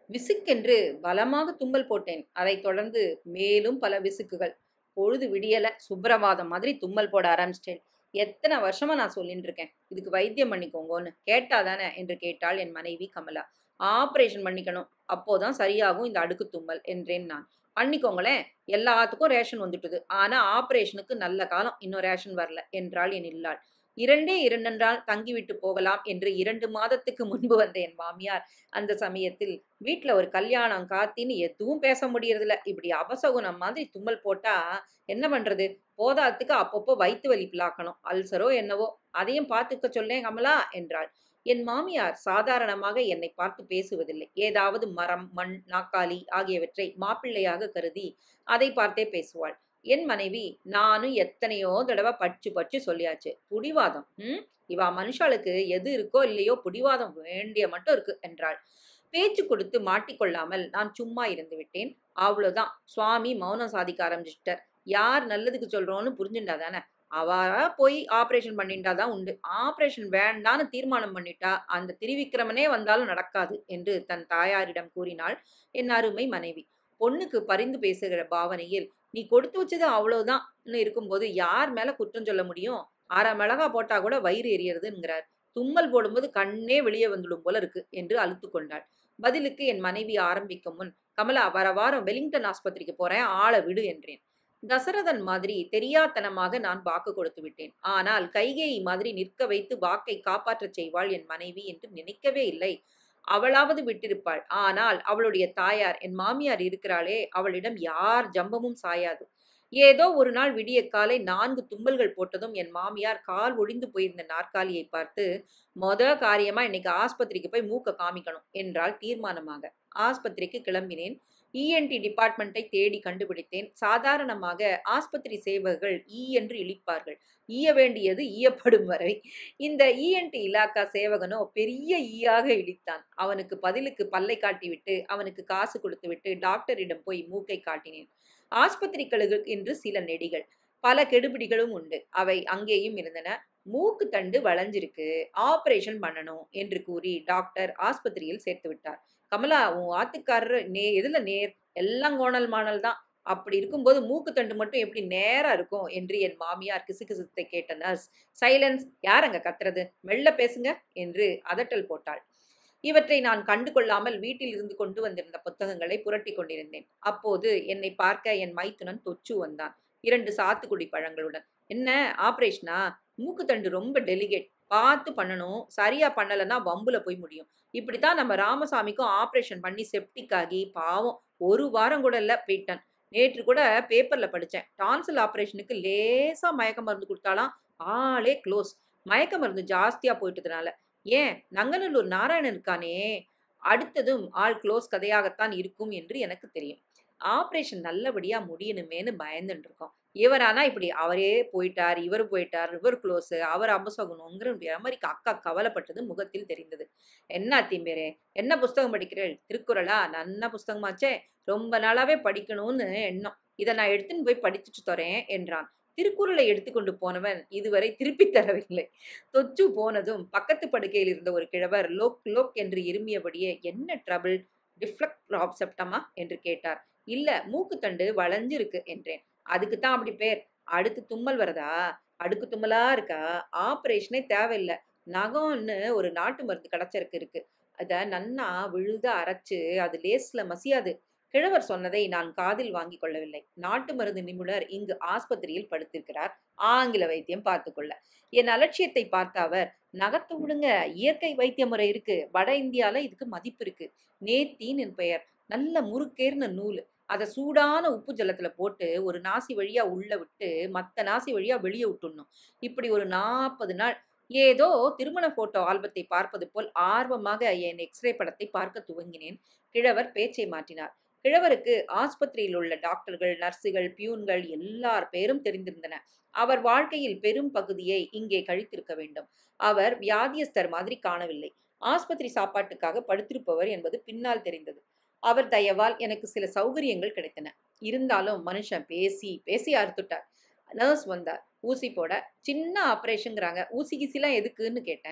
விசுக்கென்று பலமாக தும்மல் போட்டேன் அதைத் தொடர்ந்து மேலும் பல விசுக்குகள் பொழுது விடியல சுப்பிரபாதம் மாதிரி தும்மல் போட ஆரம்பிச்சிட்டேன் எத்தனை வருஷமா நான் சொல்லிட்டு இருக்கேன் இதுக்கு வைத்தியம் பண்ணிக்கோங்கன்னு கேட்டாதானே என்று கேட்டாள் என் மனைவி கமலா ஆபரேஷன் பண்ணிக்கணும் அப்போதான் சரியாகும் இந்த அடுக்கு தும்மல் என்றேன் நான் பண்ணிக்கோங்களேன் எல்லாத்துக்கும் ரேஷன் வந்துட்டுது ஆனா ஆபரேஷனுக்கு நல்ல காலம் இன்னும் ரேஷன் வரல என்றாள் என் இல்லாள் இரண்டே இரண்டென்றால் தங்கிவிட்டு போகலாம் என்று இரண்டு மாதத்துக்கு முன்பு வந்த என் மாமியார் அந்த சமயத்தில் வீட்ல ஒரு கல்யாணம் காத்தின்னு எதுவும் பேச முடியறதில்ல இப்படி அபசகுனம் மாதிரி தும்மல் போட்டா என்ன பண்றது போதாத்துக்கு அப்பப்போ வயிற்று வலி பிளாக்கணும் அல்சரோ என்னவோ அதையும் பார்த்துக்க சொல்லேன் கமலா என்றாள் என் மாமியார் சாதாரணமாக என்னை பார்த்து பேசுவதில்லை ஏதாவது மரம் மண் நாக்காளி ஆகியவற்றை மாப்பிள்ளையாக கருதி அதை பார்த்தே பேசுவாள் என் மனைவி நானும் எத்தனையோ தடவை பச்சு பச்சு சொல்லியாச்சு புடிவாதம் ம் இவா மனுஷாளுக்கு எது இருக்கோ இல்லையோ புடிவாதம் வேண்டிய மட்டும் இருக்கு என்றாள் பேச்சு கொடுத்து மாட்டிக்கொள்ளாமல் நான் சும்மா இருந்து விட்டேன் அவ்வளோதான் சுவாமி மௌனம் சாதிக்க ஆரம்பிச்சிட்டார் யார் நல்லதுக்கு சொல்றோன்னு புரிஞ்சுண்டா தானே அவரா போய் ஆப்ரேஷன் பண்ணிட்டா தான் உண்டு ஆப்ரேஷன் வேண்டான்னு தீர்மானம் பண்ணிட்டா அந்த திருவிக்கிரமனே வந்தாலும் நடக்காது என்று தன் தாயாரிடம் கூறினாள் என் அருமை மனைவி பொண்ணுக்கு பரிந்து பேசுகிற பாவனையில் நீ கொடுத்து வச்சது அவ்வளவுதான் இருக்கும்போது யார் மேல குற்றம் சொல்ல முடியும் அரை மிளகா போட்டா கூட வயிறு எரியறதுங்கிறார் தும்மல் போடும்போது கண்ணே வெளியே வந்துடும் போல இருக்கு என்று அழுத்து கொண்டாள் பதிலுக்கு என் மனைவி ஆரம்பிக்கும் முன் கமலா வர வாரம் வெலிங்டன் ஆஸ்பத்திரிக்கு போறேன் ஆளை விடு என்றேன் தசரதன் மாதிரி தெரியாத்தனமாக நான் வாக்கு கொடுத்து விட்டேன் ஆனால் கைகேயி மாதிரி நிற்க வைத்து வாக்கை காப்பாற்றச் செய்வாள் என் மனைவி என்று நினைக்கவே இல்லை அவளாவது விட்டிருப்பாள் ஆனால் அவளுடைய தாயார் என் மாமியார் இருக்கிறாளே அவளிடம் யார் ஜம்பமும் சாயாது ஏதோ ஒரு நாள் விடிய காலை நான்கு தும்மல்கள் போட்டதும் என் மாமியார் கால் ஒடிந்து போயிருந்த நாற்காலியை பார்த்து மொத காரியமா இன்னைக்கு ஆஸ்பத்திரிக்கு போய் மூக்க காமிக்கணும் என்றால் தீர்மானமாக ஆஸ்பத்திரிக்கு கிளம்பினேன் இஎன்டி டிபார்ட்மெண்ட்டை தேடி கண்டுபிடித்தேன் சாதாரணமாக ஆஸ்பத்திரி சேவகர்கள் ஈ என்று இழிப்பார்கள் ஈய வேண்டியது ஈயப்படும் வரை இந்த இஎன்டி இலாக்கா சேவகனோ பெரிய ஈயாக இழித்தான் அவனுக்கு பதிலுக்கு பல்லை காட்டிவிட்டு அவனுக்கு காசு கொடுத்துவிட்டு டாக்டரிடம் போய் மூக்கை காட்டினேன் ஆஸ்பத்திரிகளுக்கு என்று சில நெடிகள் பல கெடுபிடிகளும் உண்டு அவை அங்கேயும் இருந்தன மூக்கு தண்டு வளைஞ்சிருக்கு ஆபரேஷன் பண்ணணும் என்று கூறி டாக்டர் ஆஸ்பத்திரியில் சேர்த்து விட்டார் கமலா உன் ஆத்துக்காரர் நே எதுல நேர் எல்லாம் கோணல் மாணல் தான் அப்படி இருக்கும்போது மூக்கு தண்டு மட்டும் எப்படி நேரா இருக்கும் என்று என் மாமியார் கிசுகிசுத்தை கேட்ட நர்ஸ் சைலன்ஸ் யார் அங்க கத்துறது மெல்ல பேசுங்க என்று அதட்டல் போட்டாள் இவற்றை நான் கண்டு கொள்ளாமல் வீட்டில் இருந்து கொண்டு வந்திருந்த புத்தகங்களை புரட்டி கொண்டிருந்தேன் அப்போது என்னை பார்க்க என் மைத்துனன் தொச்சு வந்தான் இரண்டு சாத்துக்குடி பழங்களுடன் என்ன ஆப்ரேஷனா மூக்குத்தண்டு ரொம்ப டெலிகேட் பார்த்து பண்ணணும் சரியா பண்ணலைன்னா வம்புல போய் முடியும் இப்படித்தான் நம்ம ராமசாமிக்கும் ஆப்ரேஷன் பண்ணி செப்டிக் ஆகி பாவம் ஒரு வாரம் கூட இல்லை போயிட்டான் நேற்று கூட பேப்பர்ல படித்தேன் டான்சில் ஆப்ரேஷனுக்கு லேசா மயக்க மருந்து கொடுத்தாலாம் ஆளே க்ளோஸ் மயக்க மருந்து ஜாஸ்தியா போயிட்டதுனால ஏன் நங்கநல்லூர் நாராயணன் இருக்கானே அடுத்ததும் ஆள் க்ளோஸ் கதையாகத்தான் இருக்கும் என்று எனக்கு தெரியும் ஆப்ரேஷன் நல்லபடியா முடியணுமேனு பயந்துட்டு இருக்கோம் இவரானா இப்படி அவரே போயிட்டார் இவர் போயிட்டார் இவர் க்ளோஸ் அவர் அபசகுனங்கிற மாதிரி அக்கா கவலைப்பட்டது முகத்தில் தெரிந்தது என்ன தீம்பேரே என்ன புஸ்தகம் படிக்கிறேள் திருக்குறளா நல்ல புஸ்தகமாச்சே ரொம்ப நாளாவே படிக்கணும்னு எண்ணம் இதை நான் எடுத்துன்னு போய் படிச்சுட்டு தரேன் என்றான் திருக்குறளை எடுத்துக்கொண்டு போனவன் இதுவரை திருப்பி தரவில்லை தொச்சு போனதும் பக்கத்து படுக்கையில் இருந்த ஒரு கிழவர் லோக் லோக் என்று இருமியபடியே என்ன ட்ரபிள் டிஃப்ளக்ட் செப்டமா என்று கேட்டார் இல்ல மூக்குத்தண்டு வளைஞ்சிருக்கு என்றேன் அதுக்கு தான் அப்படி பேர் அடுத்து தும்மல் வரதா அடுக்கு தும்மலா இருக்கா ஆப்ரேஷனே தேவையில்லை நகம்னு ஒரு நாட்டு மருந்து கிடைச்சிருக்கு இருக்கு அத நன்னா விழுத அரைச்சு அது லேஸ்ல மசியாது கிழவர் சொன்னதை நான் காதில் வாங்கி கொள்ளவில்லை நாட்டு மருந்து நிபுணர் இங்கு ஆஸ்பத்திரியில் படுத்திருக்கிறார் ஆங்கில வைத்தியம் பார்த்துக்கொள்ள என் அலட்சியத்தை பார்த்த அவர் நகர்த்து விடுங்க இயற்கை வைத்திய முறை இருக்கு வட இந்தியால இதுக்கு மதிப்பு இருக்கு நேத்தின்னு என் பெயர் நல்ல முறுக்கேர்ன நூல் அதை சூடான உப்பு ஜலத்துல போட்டு ஒரு நாசி வழியா உள்ள விட்டு மத்த நாசி வழியா வெளியே விட்டுடணும் இப்படி ஒரு நாற்பது நாள் ஏதோ திருமண போட்டோ ஆல்பத்தை பார்ப்பது போல் ஆர்வமாக என் எக்ஸ்ரே படத்தை பார்க்க துவங்கினேன் கிழவர் பேச்சை மாற்றினார் கிழவருக்கு ஆஸ்பத்திரியில் உள்ள டாக்டர்கள் நர்சுகள் பியூன்கள் எல்லார் பேரும் தெரிந்திருந்தன அவர் வாழ்க்கையில் பெரும் பகுதியை இங்கே கழித்திருக்க வேண்டும் அவர் வியாதியஸ்தர் மாதிரி காணவில்லை ஆஸ்பத்திரி சாப்பாட்டுக்காக படுத்திருப்பவர் என்பது பின்னால் தெரிந்தது அவர் தயவால் எனக்கு சில சௌகரியங்கள் கிடைத்தன இருந்தாலும் மனுஷன் பேசி பேசி அறுத்துட்டார் நர்ஸ் வந்தார் ஊசி போட சின்ன ஆப்ரேஷனுங்கிறாங்க ஊசி கீசிலாம் எதுக்குன்னு கேட்டேன்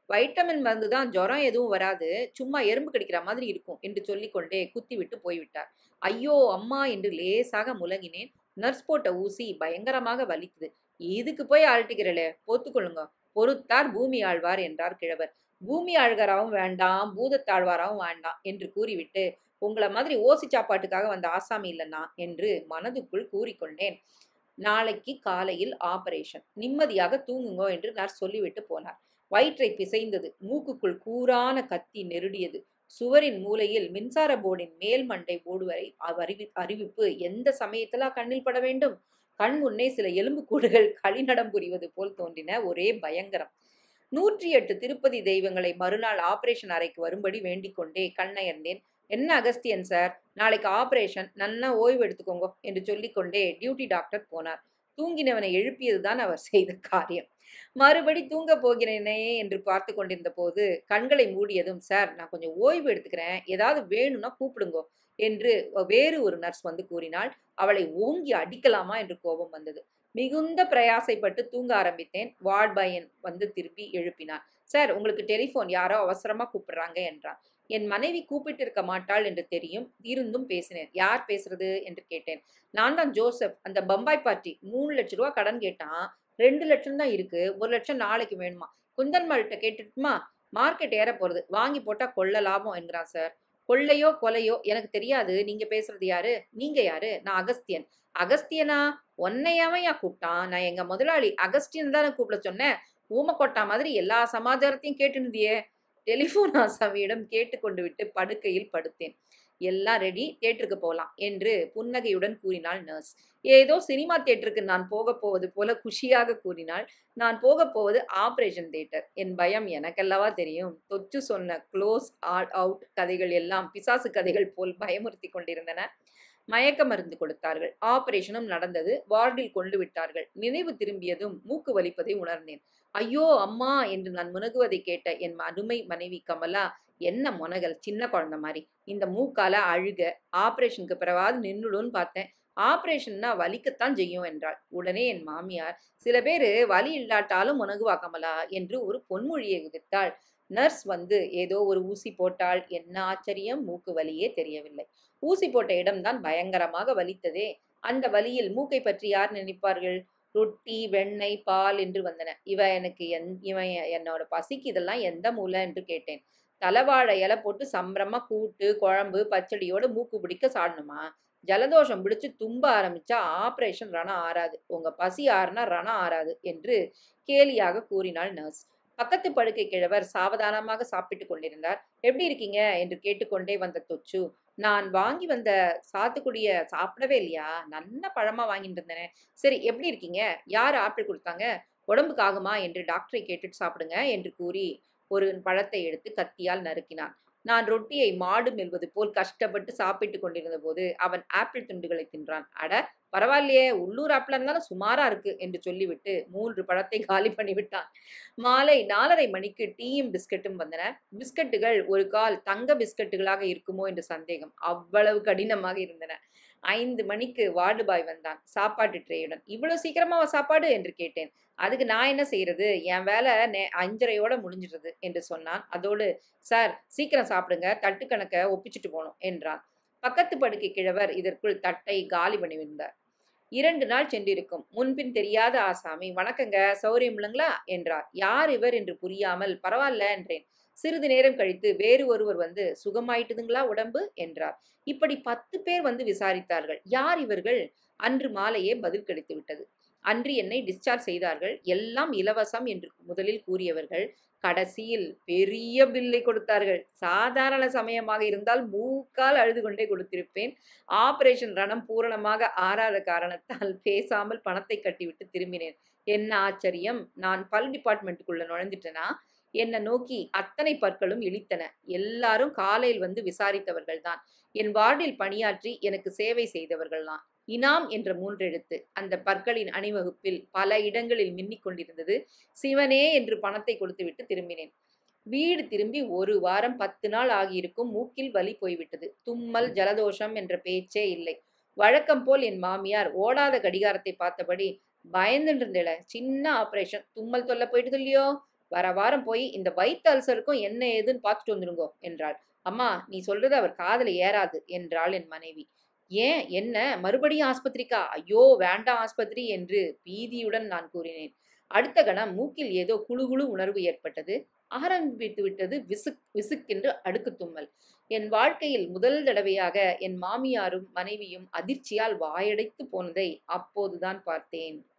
வைட்டமின் மருந்து தான் ஜுரம் எதுவும் வராது சும்மா எறும்பு கடிக்கிற மாதிரி இருக்கும் என்று சொல்லிக்கொண்டே குத்திவிட்டு போய்விட்டார் ஐயோ அம்மா என்று லேசாக முழங்கினேன் நர்ஸ் போட்ட ஊசி பயங்கரமாக வலித்தது இதுக்கு போய் ஆழ்த்திக்கிறலே பொத்துக்கொள்ளுங்க பொறுத்தார் பூமி ஆழ்வார் என்றார் கிழவர் பூமி ஆழ்கராவும் வேண்டாம் பூதத்தாழ்வாராவும் வேண்டாம் என்று கூறிவிட்டு உங்களை மாதிரி ஓசி சாப்பாட்டுக்காக வந்த ஆசாமி இல்லைன்னா என்று மனதுக்குள் கூறிக்கொண்டேன் நாளைக்கு காலையில் ஆபரேஷன் நிம்மதியாக தூங்குங்கோ என்று நர்ஸ் சொல்லிவிட்டு போனார் வயிற்றை பிசைந்தது மூக்குக்குள் கூரான கத்தி நெருடியது சுவரின் மூலையில் மின்சார போர்டின் மேல் மண்டை போர்டு வரை அறிவி அறிவிப்பு எந்த சமயத்துல கண்ணில் பட வேண்டும் கண் முன்னே சில எலும்புக்கூடுகள் களிநடம் புரிவது போல் தோன்றின ஒரே பயங்கரம் நூற்றி எட்டு திருப்பதி தெய்வங்களை மறுநாள் ஆபரேஷன் அறைக்கு வரும்படி வேண்டிக் கொண்டே கண்ணயர்ந்தேன் என்ன அகஸ்தியன் சார் நாளைக்கு ஆபரேஷன் நன்னா ஓய்வு எடுத்துக்கோங்க என்று சொல்லிக்கொண்டே டியூட்டி டாக்டர் போனார் தூங்கினவனை எழுப்பியதுதான் அவர் செய்த காரியம் மறுபடி தூங்க போகிறேனே என்று பார்த்து கொண்டிருந்த போது கண்களை மூடியதும் சார் நான் கொஞ்சம் ஓய்வு எடுத்துக்கிறேன் ஏதாவது வேணும்னா கூப்பிடுங்கோ என்று வேறு ஒரு நர்ஸ் வந்து கூறினாள் அவளை ஓங்கி அடிக்கலாமா என்று கோபம் வந்தது மிகுந்த பிரயாசைப்பட்டு தூங்க ஆரம்பித்தேன் வார்ட் பையன் வந்து திருப்பி எழுப்பினார் சார் உங்களுக்கு டெலிஃபோன் யாரோ அவசரமா கூப்பிடுறாங்க என்றான் என் மனைவி கூப்பிட்டு இருக்க மாட்டாள் என்று தெரியும் இருந்தும் பேசினேன் யார் பேசுறது என்று கேட்டேன் நான் தான் ஜோசப் அந்த பம்பாய் பார்ட்டி மூணு லட்ச ரூபா கடன் கேட்டான் ரெண்டு லட்சம் தான் இருக்கு ஒரு லட்சம் நாளைக்கு வேணுமா குந்தன்மாள்கிட்ட கேட்டுட்டுமா மார்க்கெட் ஏற போறது வாங்கி போட்டா கொள்ள லாபம் என்கிறான் சார் கொள்ளையோ கொலையோ எனக்கு தெரியாது நீங்க பேசுறது யாரு நீங்க யாரு நான் அகஸ்தியன் அகஸ்தியனா உன்னையாவையா கூப்பிட்டான் நான் எங்க முதலாளி அகஸ்டியன் தானே கூப்பிட சொன்னேன் ஊமக்கொட்டா மாதிரி எல்லா சமாச்சாரத்தையும் கேட்டுனுதியே டெலிஃபோன் ஆசாமியிடம் கேட்டுக்கொண்டு விட்டு படுக்கையில் படுத்தேன் எல்லாம் ரெடி தேட்டருக்கு போகலாம் என்று புன்னகையுடன் கூறினாள் நர்ஸ் ஏதோ சினிமா தேட்டருக்கு நான் போக போவது போல குஷியாக கூறினாள் நான் போக போவது ஆபரேஷன் தேட்டர் என் பயம் எனக்கல்லவா தெரியும் தொச்சு சொன்ன க்ளோஸ் ஆட் அவுட் கதைகள் எல்லாம் பிசாசு கதைகள் போல் பயமுறுத்தி கொண்டிருந்தன மயக்க மருந்து கொடுத்தார்கள் ஆபரேஷனும் நடந்தது வார்டில் கொண்டு விட்டார்கள் நினைவு திரும்பியதும் மூக்கு வலிப்பதை உணர்ந்தேன் ஐயோ அம்மா என்று நான் முனகுவதை கேட்ட என் அருமை மனைவி கமலா என்ன முனகல் சின்ன குழந்தை மாதிரி இந்த மூக்கால அழுக ஆபரேஷனுக்கு பிறவாது நின்றுடும்னு பார்த்தேன் ஆபரேஷன்னா வலிக்கத்தான் செய்யும் என்றாள் உடனே என் மாமியார் சில பேர் வலி இல்லாட்டாலும் முனகுவா கமலா என்று ஒரு பொன்மொழியை உதிர்த்தாள் நர்ஸ் வந்து ஏதோ ஒரு ஊசி போட்டால் என்ன ஆச்சரியம் மூக்கு வலியே தெரியவில்லை ஊசி போட்ட இடம்தான் பயங்கரமாக வலித்ததே அந்த வலியில் மூக்கை பற்றி யார் நினைப்பார்கள் ரொட்டி வெண்ணெய் பால் என்று வந்தன இவ எனக்கு என் இவன் என்னோட பசிக்கு இதெல்லாம் எந்த மூலை என்று கேட்டேன் தலைவாழை இலை போட்டு சம்பரமா கூட்டு குழம்பு பச்சடியோட மூக்கு பிடிக்க சாடணுமா ஜலதோஷம் பிடிச்சு தும்ப ஆரம்பிச்சா ஆபரேஷன் ரணம் ஆறாது உங்க பசி ஆறுனா ரணம் ஆறாது என்று கேலியாக கூறினாள் நர்ஸ் பக்கத்து படுக்கை கிழவர் சாவதானமாக சாப்பிட்டு கொண்டிருந்தார் எப்படி இருக்கீங்க என்று கேட்டுக்கொண்டே வந்த தொச்சு நான் வாங்கி வந்த சாத்துக்குடிய சாப்பிடவே இல்லையா நல்ல பழமா வாங்கிட்டு இருந்தேனே சரி எப்படி இருக்கீங்க யார் ஆப்பிள் கொடுத்தாங்க உடம்புக்கு ஆகுமா என்று டாக்டரை கேட்டுட்டு சாப்பிடுங்க என்று கூறி ஒரு பழத்தை எடுத்து கத்தியால் நறுக்கினான் நான் ரொட்டியை மாடு மெல்வது போல் கஷ்டப்பட்டு சாப்பிட்டு கொண்டிருந்த போது அவன் ஆப்பிள் துண்டுகளை தின்றான் அட பரவாயில்லையே உள்ளூர் ஆப்பிள் இருந்தாலும் சுமாரா இருக்கு என்று சொல்லிவிட்டு மூன்று பழத்தை காலி பண்ணி விட்டான் மாலை நாலரை மணிக்கு டீயும் பிஸ்கட்டும் வந்தன பிஸ்கட்டுகள் ஒரு கால் தங்க பிஸ்கட்டுகளாக இருக்குமோ என்று சந்தேகம் அவ்வளவு கடினமாக இருந்தன ஐந்து மணிக்கு வார்டு பாய் வந்தான் சாப்பாட்டு ட்ரேயுடன் இவ்வளவு சீக்கிரமாவா சாப்பாடு என்று கேட்டேன் அதுக்கு நான் என்ன செய்யறது என் வேலை நே அஞ்சரையோட முடிஞ்சிடுது என்று சொன்னான் அதோடு சார் சீக்கிரம் சாப்பிடுங்க தட்டு கணக்க ஒப்பிச்சுட்டு போனோம் என்றான் பக்கத்து படுக்கை கிழவர் இதற்குள் தட்டை காலி பண்ணிவிருந்தார் இரண்டு நாள் சென்றிருக்கும் முன்பின் தெரியாத ஆசாமி வணக்கங்க சௌரியம் இல்லைங்களா என்றார் யார் இவர் என்று புரியாமல் பரவாயில்ல என்றேன் சிறிது நேரம் கழித்து வேறு ஒருவர் வந்து சுகமாயிட்டுதுங்களா உடம்பு என்றார் இப்படி பத்து பேர் வந்து விசாரித்தார்கள் யார் இவர்கள் அன்று மாலையே பதில் கிடைத்து விட்டது அன்று என்னை டிஸ்சார்ஜ் செய்தார்கள் எல்லாம் இலவசம் என்று முதலில் கூறியவர்கள் கடைசியில் பெரிய பில்லை கொடுத்தார்கள் சாதாரண சமயமாக இருந்தால் மூக்கால் அழுது கொண்டே கொடுத்திருப்பேன் ஆபரேஷன் ரணம் பூரணமாக ஆறாத காரணத்தால் பேசாமல் பணத்தை கட்டிவிட்டு திரும்பினேன் என்ன ஆச்சரியம் நான் பல் டிபார்ட்மெண்ட்டுக்குள்ள நுழைஞ்சிட்டேனா என்னை நோக்கி அத்தனை பற்களும் இழித்தன எல்லாரும் காலையில் வந்து விசாரித்தவர்கள் தான் என் வார்டில் பணியாற்றி எனக்கு சேவை செய்தவர்கள் தான் இனாம் என்ற மூன்றெழுத்து அந்த பற்களின் அணிவகுப்பில் பல இடங்களில் மின்னிக் கொண்டிருந்தது சிவனே என்று பணத்தை கொடுத்துவிட்டு திரும்பினேன் வீடு திரும்பி ஒரு வாரம் பத்து நாள் ஆகியிருக்கும் மூக்கில் வலி போய்விட்டது தும்மல் ஜலதோஷம் என்ற பேச்சே இல்லை வழக்கம் போல் என் மாமியார் ஓடாத கடிகாரத்தை பார்த்தபடி பயந்துட்டு இருந்தேல சின்ன ஆபரேஷன் தும்மல் தொல்லை போயிட்டது இல்லையோ வர வாரம் போய் இந்த வயிற்று அல்சருக்கும் என்ன ஏதுன்னு பார்த்துட்டு வந்துடுங்கோ என்றாள் அம்மா நீ சொல்றது அவர் காதுல ஏறாது என்றாள் என் மனைவி ஏன் என்ன மறுபடியும் ஆஸ்பத்திரிக்கா ஐயோ வேண்டாம் ஆஸ்பத்திரி என்று பீதியுடன் நான் கூறினேன் அடுத்த கணம் மூக்கில் ஏதோ குழு குழு உணர்வு ஏற்பட்டது ஆரம்பித்து விட்டது விசுக் விசுக்கென்று அடுக்கு தும்மல் என் வாழ்க்கையில் முதல் தடவையாக என் மாமியாரும் மனைவியும் அதிர்ச்சியால் வாயடைத்து போனதை அப்போதுதான் பார்த்தேன்